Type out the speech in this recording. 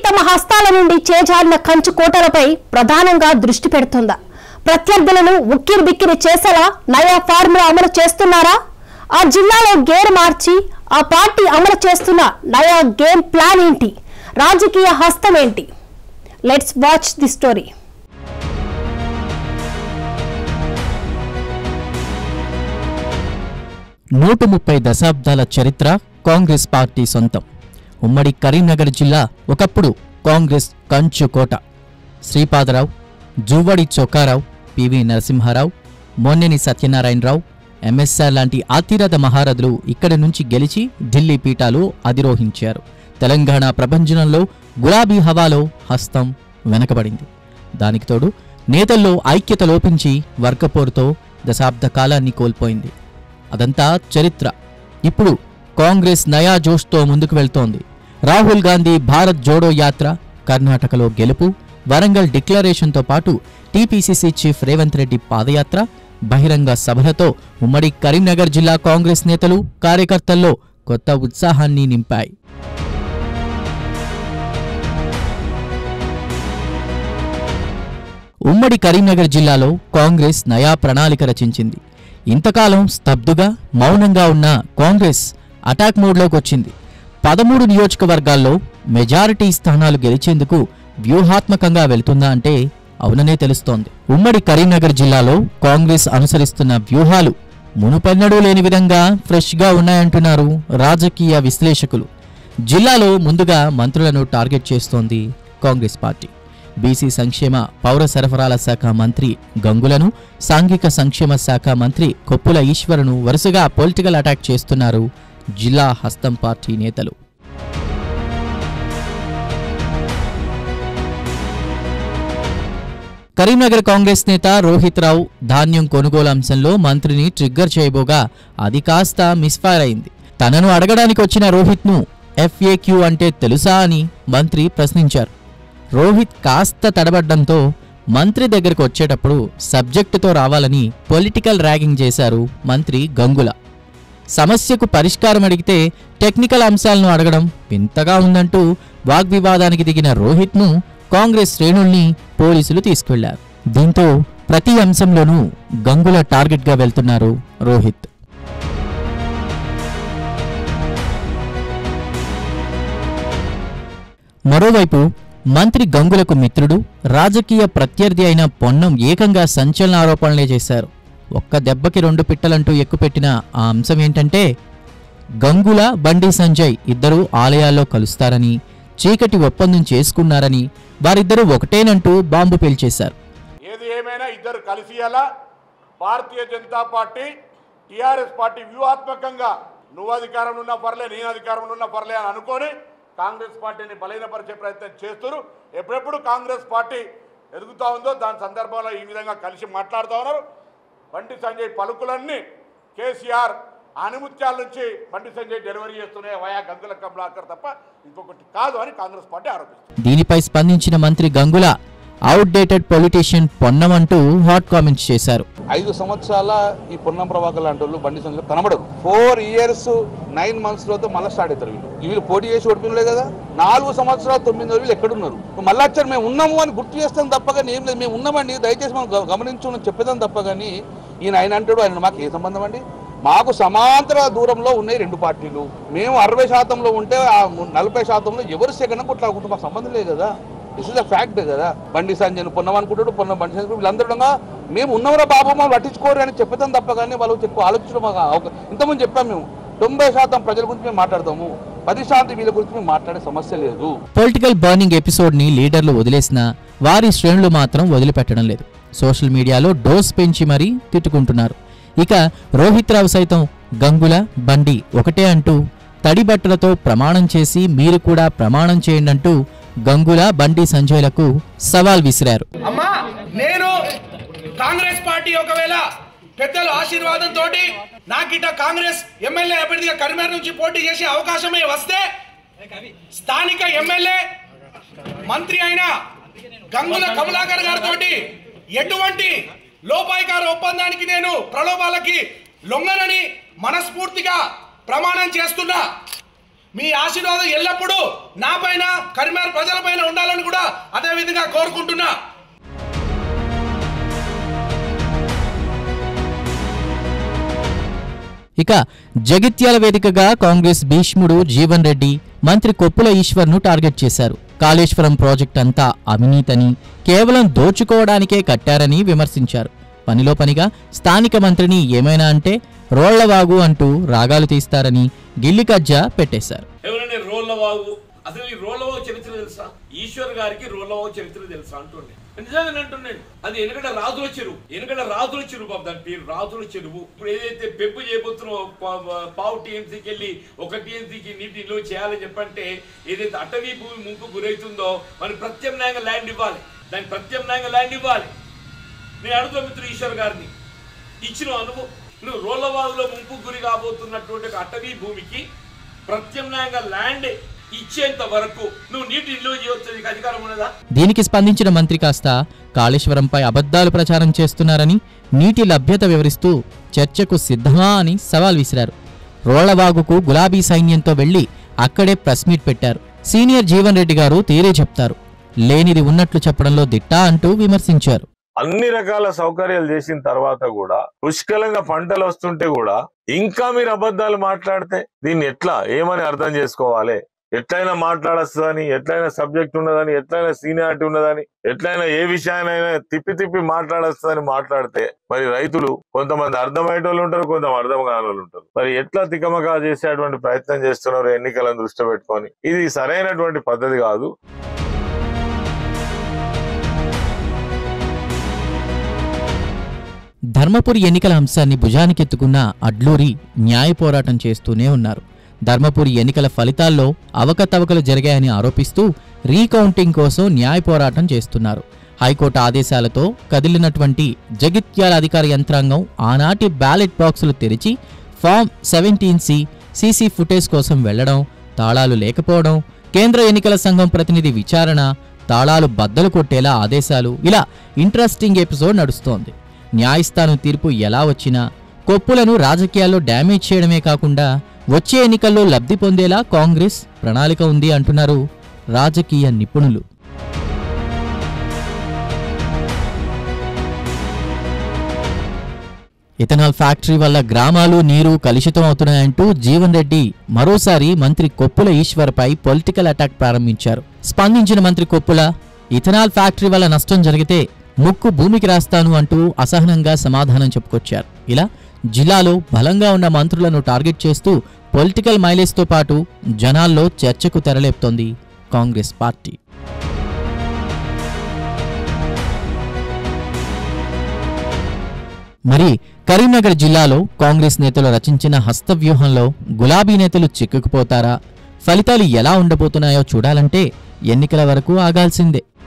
తమ హస్తాల నుండి చేజారిన కంచు కోటలపై ప్రధానంగా దృష్టి పెడుతుందా ప్రత్యర్థులను ఉక్కిరి బిక్కిరి చేసేలా నయా ఫార్ములా అమలు చేస్తున్నారా ఆ జిల్లాలో గేర్ మార్చి ఆ పార్టీ అమలు చేస్తున్న నయా గేమ్ ప్లాన్ ఏంటి రాజకీయ హస్తం ఏంటి లెట్స్ వాచ్ ది స్టోరీ నూట ముప్పై దశాబ్దాల చరిత్ర కాంగ్రెస్ పార్టీ సొంతం ఉమ్మడి కరీంనగర్ జిల్లా ఒకప్పుడు కాంగ్రెస్ కంచు కోట శ్రీపాదరావు జువ్వడి చొక్కారావు పివి నరసింహారావు మొన్నెని సత్యనారాయణరావు ఎంఎస్ఆర్ లాంటి అతిరథ మహారథులు ఇక్కడి నుంచి గెలిచి ఢిల్లీ పీఠాలు అధిరోహించారు తెలంగాణ ప్రభంజనంలో గులాబీ హవాలో హస్తం వెనకబడింది దానికి తోడు నేతల్లో ఐక్యత లోపించి వర్గపోరుతో దశాబ్ద కాలాన్ని కోల్పోయింది అదంతా చరిత్ర ఇప్పుడు కాంగ్రెస్ నయా జోష్తో ముందుకు వెళ్తోంది రాహుల్ గాంధీ భారత్ జోడో యాత్ర కర్ణాటకలో గెలుపు వరంగల్ డిక్లరేషన్తో పాటు టీపీసీసీ చీఫ్ రేవంత్ రెడ్డి పాదయాత్ర బహిరంగ సభలతో ఉమ్మడి కరీంనగర్ జిల్లా కాంగ్రెస్ నేతలు కార్యకర్తల్లో కొత్త ఉత్సాహాన్ని నింపాయి ఉమ్మడి కరీంనగర్ జిల్లాలో కాంగ్రెస్ నయా ప్రణాళిక రచించింది ఇంతకాలం స్తబ్దుగా మౌనంగా ఉన్న కాంగ్రెస్ అటాక్ మోడ్లోకి వచ్చింది పదమూడు నియోజకవర్గాల్లో మెజారిటీ స్థానాలు గెలిచేందుకు వ్యూహాత్మకంగా వెళుతుందా అంటే అవుననే తెలుస్తోంది ఉమ్మడి కరీంనగర్ జిల్లాలో కాంగ్రెస్ అనుసరిస్తున్న వ్యూహాలు మునుపెన్నడూ లేని విధంగా ఫ్రెష్గా ఉన్నాయంటున్నారు రాజకీయ విశ్లేషకులు జిల్లాలో ముందుగా మంత్రులను టార్గెట్ చేస్తోంది కాంగ్రెస్ పార్టీ బీసీ సంక్షేమ పౌర సరఫరాల శాఖ మంత్రి గంగులను సాంఘిక సంక్షేమ శాఖ మంత్రి కొప్పుల ఈశ్వరును వరుసగా పొలిటికల్ అటాక్ చేస్తున్నారు జిల్లా హస్తం పార్టీ నేతలు కరీంనగర్ కాంగ్రెస్ నేత రోహిత్ రావు ధాన్యం కొనుగోలు అంశంలో మంత్రిని ట్రిగ్గర్ చేయబోగా అది కాస్త మిస్ఫైర్ అయింది తనను అడగడానికి వచ్చిన రోహిత్ను ఎఫ్ఏక్యూ అంటే తెలుసా అని మంత్రి ప్రశ్నించారు రోహిత్ కాస్త తడబడ్డంతో మంత్రి దగ్గరకు వచ్చేటప్పుడు సబ్జెక్టుతో రావాలని పొలిటికల్ ర్యాగింగ్ చేశారు మంత్రి గంగుల సమస్యకు పరిష్కారం అడిగితే టెక్నికల్ అంశాలను అడగడం వింతగా ఉందంటూ వాగ్వివాదానికి దిగిన రోహిత్ను కాంగ్రెస్ శ్రేణుల్ని పోలీసులు తీసుకెళ్లారు దీంతో ప్రతి అంశంలోనూ గంగుల టార్గెట్గా వెళ్తున్నారు రోహిత్ మరోవైపు మంత్రి గంగులకు మిత్రుడు రాజకీయ ప్రత్యర్థి అయిన పొన్నం ఏకంగా సంచలన ఆరోపణలే చేశారు ఒక్క దెబ్బకి రెండు పిట్టలంటూ ఎక్కుపెట్టిన ఆ అంశం ఏంటంటే గంగుల బండి సంజయ్ ఇద్దరూ ఆలయాల్లో కలుస్తారని చీకటి ఒప్పందం చేసుకున్నారని వారిద్దరూ ఒకటేనంటూ బాంబు పేల్చేశారు ఏది ఏమైనా ఇద్దరు కలిసి అలా Bharatiya Janata party TRS party వ్యూహాత్మకంగా నువ్వు అధికారంలో ఉన్నా పర్లే నేను అధికారంలో ఉన్నా పర్లే అని అనుకొని కాంగ్రెస్ పార్టీని బలహీనపరిచే ప్రయత్నం చేస్తున్నారు ఎప్పుడెప్పుడు కాంగ్రెస్ పార్టీ ఎదుగుతూ ఉందో దాని సందర్భంలో ఈ విధంగా కలిసి మాట్లాడుతూ ఉన్నారు బండి సంజయ్ పలుకులన్నీ కేసీఆర్ ఆనిముత్యాల నుంచి బండి సంజయ్ డెలివరీ చేస్తున్నాయి వయా గంగుల కమలాకర్ తప్ప ఇంకొకటి కాదు అని కాంగ్రెస్ పార్టీ ఆరోపిస్తుంది దీనిపై స్పందించిన మంత్రి గంగుల అవుట్డేటెడ్ పొలిటీషియన్ పొన్నం అంటూ హాట్ కామెంట్స్ చేశారు ఐదు సంవత్సరాల ఈ పొన్నం ప్రభాకర్ లాంటి వాళ్ళు బండి సంజయ్ కనబడరు ఫోర్ ఇయర్స్ నైన్ మంత్స్ తర్వాత మళ్ళీ స్టార్ట్ అవుతారు వీళ్ళు వీళ్ళు పోటీ చేసి ఓడిపోయినలే కదా నాలుగు సంవత్సరాలు తొమ్మిది నెలలు వీళ్ళు ఎక్కడున్నారు ఇప్పుడు మళ్ళీ వచ్చారు మేము ఉన్నాము అని గుర్తు చేస్తాం తప్ప కానీ ఏం లేదు మేము ఉన్నామండి దయచేసి మనం గ- గమనించు అని చెప్పేదాం తప్ప కానీ ఈయన ఆయన అంటాడు ఆయన మాకు ఏ సంబంధం అండి మాకు సమాంతర దూరంలో ఉన్నాయి రెండు పార్టీలు మేము అరవై శాతంలో ఉంటే ఆ ము- నలభై శాతంలో ఎవరు సెకండ్ కొట్లాడుకుంటే మాకు సంబంధం లేదు కదా దిస్ ఇస్ అ ఫ్యాక్ట్ కదా బండి సంజయ్ పొన్నం అనుకుంటాడు పొన్నం బండి సంజయ్ వీళ్ళందరూ ఉండగా, మేము ఉన్నవరా బాబు మమ్మల్ని పట్టించుకోరు అని చెప్పేదాం తప్ప కానీ వాళ్ళు ఎక్కువ ఆలోచించడం మాకు అవక- ఇంతకుముందు చెప్పాం మేము తొంభై శాతం ప్రజల గురించి మేము మాట్లాడతాము పది శాతం వీళ్ళ గురించి మేము మాట్లాడే సమస్య లేదు పొలిటికల్ బర్నింగ్ ఎపిసోడ్ ని లీడర్లు వదిలేసినా వారి శ్రేణులు మాత్రం వదిలిపెట్టడం లేదు సోషల్ మీడియాలో డోస్ పెంచి మరీ తిట్టుకుంటున్నారు ఇక రోహిత్ రావు సైతం గంగుల బండి ఒకటే అంటూ తడి బట్టలతో ప్రమాణం చేసి మీరు కూడా ప్రమాణం చేయండి అంటూ గంగుల బండి సంజయ్లకు సవాల్ విసిరారు అమ్మా నేను కాంగ్రెస్ పార్టీ ఒకవేళ పెద్దల ఆశీర్వాదంతో నాకిట కాంగ్రెస్ ఎమ్మెల్యే అభ్యర్థిగా కరీంనగర్ నుంచి పోటీ చేసే అవకాశమే వస్తే స్థానిక ఎమ్మెల్యే మంత్రి అయిన గంగుల కమలాకర్ గారితో ఎటువంటి లోపాయికార ఒప్పందానికి నేను ప్రలోభాలకి లొంగనని మనస్ఫూర్తిగా ప్రమాణం చేస్తున్నా మీ ఆశీర్వాదం ఎల్లప్పుడూ నా పైన కరీంనగర్ ప్రజల పైన ఉండాలని కూడా అదే విధంగా కోరుకుంటున్నా ఇక జగిత్యాల వేదికగా కాంగ్రెస్ భీష్ముడు జీవన్ రెడ్డి మంత్రి కొప్పుల ఈశ్వర్ను టార్గెట్ చేశారు కాళేశ్వరం ప్రాజెక్ట్ అంతా అవినీతని కేవలం దోచుకోవడానికే కట్టారని విమర్శించారు పనిలో పనిగా స్థానిక మంత్రిని ఏమైనా అంటే రోళ్లవాగు అంటూ రాగాలు తీస్తారని గిల్లి కజ్జా పెట్టేశారు ఎవరైనా రోళ్ళవాగు అసలు ఈ రోళ్ళవాగు చరిత్ర తెలుసా ఈశ్వర్ గారికి రోళ్ళవాగు చరిత్ర తెలుసా అంటుండే నిజంగానే అంటున్నాడు అది ఎనకడ రాజుల చెరువు ఎనకడ రాజుల చెరువు బాబు దాని పేరు రాజుల చెరువు ఇప్పుడు ఏదైతే పెంపు చేయబోతున్నావో పా- పావు టీఎంసీకి వెళ్ళి ఒక టీఎంసీకి నీటి నిల్వ చేయాలని చెప్పంటే ఏదైతే అటవీ భూమి ముంపు గురవుతుందో మరి ప్రత్యామ్నాయంగా ల్యాండ్ ఇవ్వాలి దానికి ప్రత్యామ్నాయంగా ల్యాండ్ ఇవ్వాలి నేను అడుగుతా మిత్రుడు ఈశ్వర్ గారిని ఇచ్చిన అనుభవం నువ్వు రోలవాగులో ముంపు గురి కాబోతున్నటువంటి ఒక అటవీ భూమికి ప్రత్యామ్నాయంగా ల్యాండ్ ఇచ్చేంత వరకు నువ్వు నీటి నిల్వ చేయవచ్చు నీకు అధికారం ఉన్నదా దీనికి స్పందించిన మంత్రి కాస్త కాళేశ్వరంపై అబద్ధాలు ప్రచారం చేస్తున్నారని నీటి లభ్యత వివరిస్తూ చర్చకు సిద్ధమా అని సవాల్ విసిరారు రోళ్లవాగుకు గులాబీ సైన్యంతో వెళ్లి అక్కడే ప్రెస్ మీట్ పెట్టారు సీనియర్ జీవన్ రెడ్డి గారు తీరే చెప్తారు లేనిది ఉన్నట్లు చెప్పడంలో దిట్టా అంటూ విమర్శించారు అన్ని రకాల సౌకర్యాలు చేసిన తర్వాత కూడా పుష్కలంగా పంటలు వస్తుంటే కూడా ఇంకా మీరు అబద్ధాలు మాట్లాడితే దీన్ని ఎట్లా ఏమని అర్థం చేసుకోవాలి ఎట్లయినా మాట్లాడొస్తుందని ఎట్లయినా సబ్జెక్ట్ ఉన్నదని ఎట్లయినా సీనియారిటీ ఉన్నదని ఎట్లయినా ఏ విషయానైనా తిప్పి తిప్పి మాట్లాడొస్తుందని మాట్లాడితే మరి రైతులు కొంతమంది అర్థమయ్యే వాళ్ళు ఉంటారు కొంతమంది అర్థం కాని వాళ్ళు ఉంటారు మరి ఎట్లా తికమకా చేసేటువంటి ప్రయత్నం చేస్తున్నారు ఎన్నికలను దృష్టి పెట్టుకొని ఇది సరైనటువంటి పద్ధతి కాదు ధర్మపురి ఎన్నికల అంశాన్ని భుజానికెత్తుకున్న అడ్లూరి న్యాయ పోరాటం చేస్తూనే ఉన్నారు ధర్మపురి ఎన్నికల ఫలితాల్లో అవకతవకలు జరిగాయని ఆరోపిస్తూ రీకౌంటింగ్ కోసం న్యాయ పోరాటం చేస్తున్నారు హైకోర్టు ఆదేశాలతో కదిలినటువంటి జగిత్యాల అధికార యంత్రాంగం ఆనాటి బ్యాలెట్ బాక్సులు తెరిచి form seventeen C CC footage కోసం వెళ్లడం తాళాలు లేకపోవడం కేంద్ర ఎన్నికల సంఘం ప్రతినిధి విచారణ తాళాలు బద్దలు కొట్టేలా ఆదేశాలు ఇలా ఇంట్రెస్టింగ్ ఎపిసోడ్ నడుస్తోంది న్యాయస్థానం తీర్పు ఎలా వచ్చినా కొప్పులను రాజకీయాల్లో డ్యామేజ్ చేయడమే కాకుండా వచ్చే ఎన్నికల్లో లబ్ధి పొందేలా కాంగ్రెస్ ప్రణాళిక ఉంది అంటున్నారు రాజకీయ నిపుణులు ఇథనాల్ ఫ్యాక్టరీ వల్ల గ్రామాలు నీరు కలుషితం అవుతున్నాయంటూ జీవన్ రెడ్డి మరోసారి మంత్రి కొప్పుల ఈశ్వర్పై పొలిటికల్ అటాక్ ప్రారంభించారు స్పందించిన మంత్రి కొప్పుల ఇథనాల్ ఫ్యాక్టరీ వల్ల నష్టం జరిగితే ముక్కు భూమికి రాస్తాను అంటూ అసహనంగా సమాధానం చెప్పుకొచ్చారు ఇలా జిల్లాలో బలంగా ఉన్న మంత్రులను టార్గెట్ చేస్తూ పొలిటికల్ మైలేజ్తో పాటు జనాల్లో చర్చకు తెరలేపుతోంది కాంగ్రెస్ పార్టీ మరి కరీంనగర్ జిల్లాలో కాంగ్రెస్ నేతలు రచించిన హస్తవ్యూహంలో గులాబీ నేతలు చిక్కుకుపోతారా ఫలితాలు ఎలా ఉండబోతున్నాయో చూడాలంటే ఎన్నికల వరకు ఆగాల్సిందే